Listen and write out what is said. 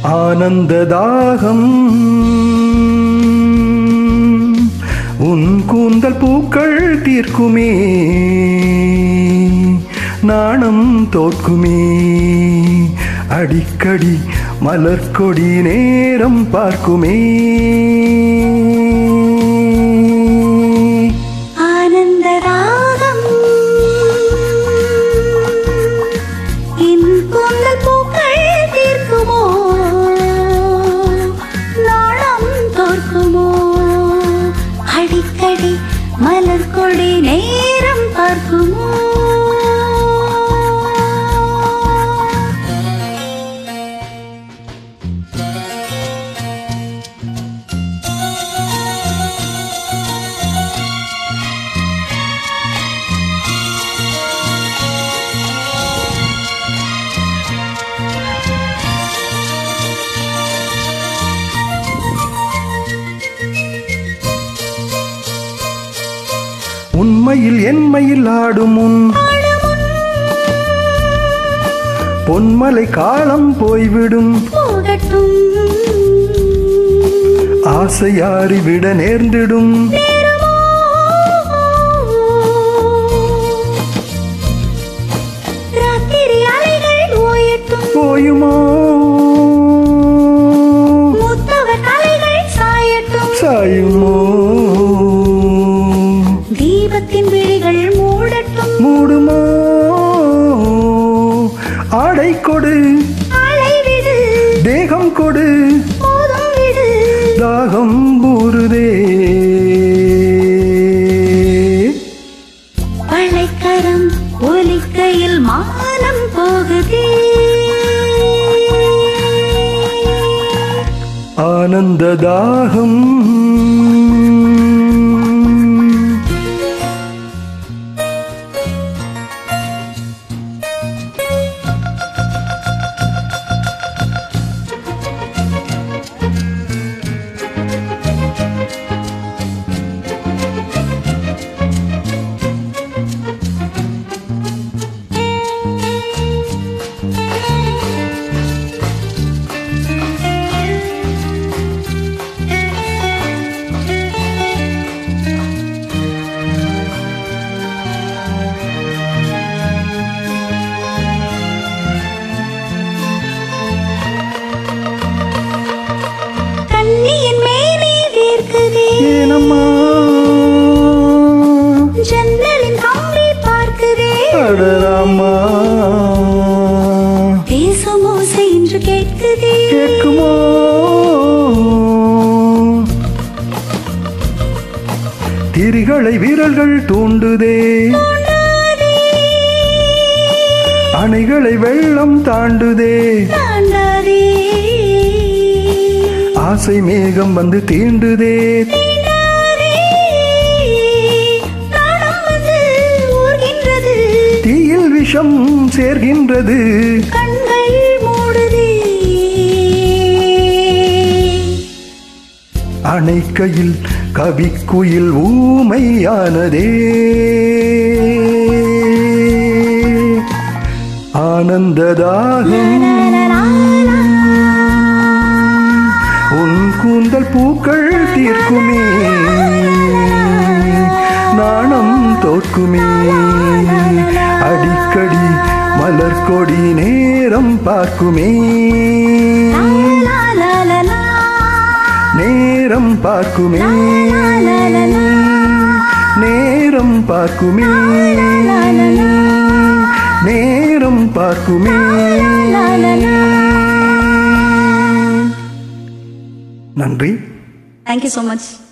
ஆனந்த தாகம் உன் கூந்தல் பூக்கள் தீர்க்குமே நாணம் தோற்குமே அடிக்கடி மலர்கொடி நேரம் பார்க்குமே ஆனந்த ராகம் என் கூந்தல் பூக்கள் தீர்க்குமோ நாணம் தோற்குமோ அடிக்கடி மலர் கொடி நேரம் பார்க்குமோ உண்மையில் என்மையில் ஆடும் உன் பொன்மலை காலம் போய்விடும் போகட்டும் ஆசையாறி விட நேர்ந்திடும் ராத்திரி அலைகள் ஓயட்டும் போயுமோ மூத்தவர் தலைகள் சாயட்டும் சாயுமோ தீபத்தின் விழிகள் மூடட்டும் மூடுமோ ஆடை கொடு ஆளை விடு தேகம் கொடு போதும் விடு தாகம் ஊறுதே பழைக்கரம் ஒலிக்கையில் மானம் போகுதே ஆனந்த தாகம் கண்ணியின் மேலே வேர்க்குதே ஏனம்மா ஜன்னலின் கம்பி பார்க்குதே அடராமா பேசும் ஓசை இன்று கேட்குதே கேட்குமோ திரிகளை வீரர்கள் தூண்டுதே அணைகளை வெள்ளம் தாண்டுதே தாண்டாதே ஆசை மேகம் வந்து தீண்டுதே தாண்டாதே. நாணம் வந்து ஊர்கின்றது தீயில் விஷம் சேர்கின்றது கண்கள் மூடுதே அணைக்கையில் கவிக்குயில் ஊமையானதே ஆனந்ததாகும் உன் கூந்தல் பூக்கள் தீர்க்குமே நாணம் தோற்குமே அடிக்கடி மலர் கொடி நேரம் பார்க்குமே லா, லா, லா, லா. நேரம் பார்க்குமே நேரம் பார்க்குமே நேரம் பார்க்குமே நன்றி Thank you so much.